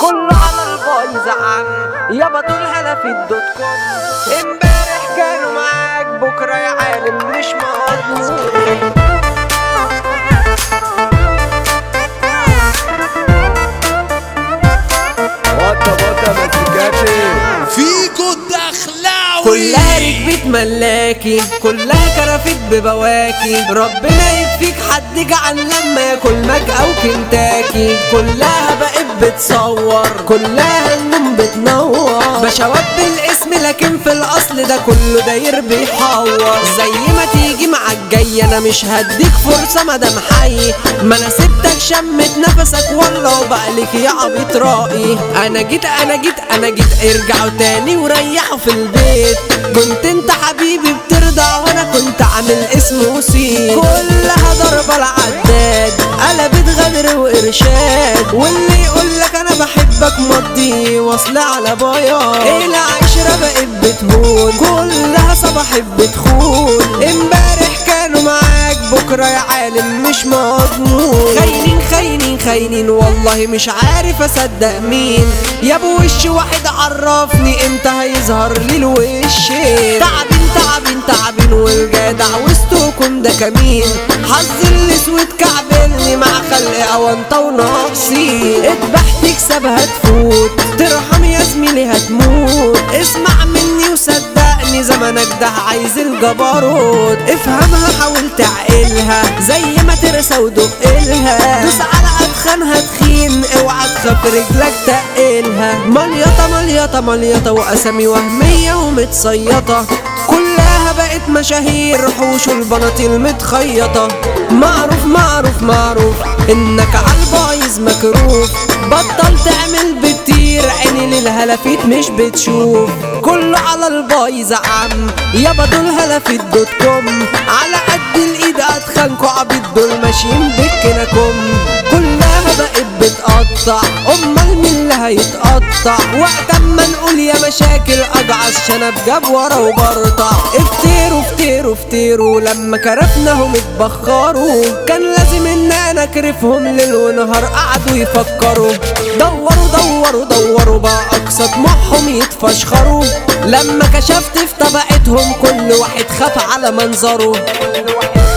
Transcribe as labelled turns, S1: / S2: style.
S1: كله على البايظ عم يابا دول هلا في الدوت كوم امبارح كانوا معاك بكره يا عالم مش مقضي
S2: بطة بطة مسكاتي
S3: فيكو الدخلاوي
S1: كلها ركبت ملاكي كلها كرفت ببواكي ربنا يكفيك حد جعل لما ياكل ماك او كنتاكي كلها بقت بتصور كلها النوم بتنور بشوات بالاسم لكن في الاصل ده كله داير بيحور زي ما تيجي معاك جاي انا مش هديك فرصه مدام حي ما انا سبتك شمت نفسك والله وبقلك يا عبيط رائي انا جيت انا جيت انا جيت ارجعوا تاني وريحوا في البيت كنت انت حبيبي بترضى وانا كنت عامل اسم وسيم كلها ضربة العداد قلبت غدر وارشاد واللي يقول لك انا بحبك مضي واصل على بياض ايه العشرة بقت بتهون كلها صباح بتخون امبارح كانوا معاك بكرة يا عالم مش مضمون خاينين خاينين خاينين والله مش عارف اصدق مين يا ابو وش واحد عرفني امتى هيظهر لي الوش تعبين تعبين تعبين والجدع وسطكم ده كمين حظ الاسود كعبلني مع خلق اوانطه وناقصين اذبح تكسبها تفوت ترحم يا زميلي هتموت اسمع مني وصدقني زمانك ده عايز الجبروت افهمها حاول تعقلها زي ما ترسى ودقلها دوس على ادخنها تخين اوعى تخاف رجلك تقلها مليطة مليطة مليطة واسامي وهمية ومتصيطة كلها بقت مشاهير حوش البناطيل متخيطة معروف معروف معروف انك عالبايظ مكروف بطل تعمل بتطير عيني للهلافيت مش بتشوف كله على البايظ عم يابا دول هلافيت دوت كوم على قد الايد اتخانكوا عبيط دول ماشيين بكنكم كلها بقت بتقطع امال مين اللي هيتقطع وقت اما نقول يا مشاكل اجعص شنب جاب ورا وبرطع افتروا افتروا افتروا لما كرفناهم اتبخروا كان لازم ان انا اكرفهم ليل ونهار قعدوا يفكروا دوروا دوروا دوروا بقى اقصى طموحهم يتفشخروا لما كشفت في طبقتهم كل واحد خاف على منظره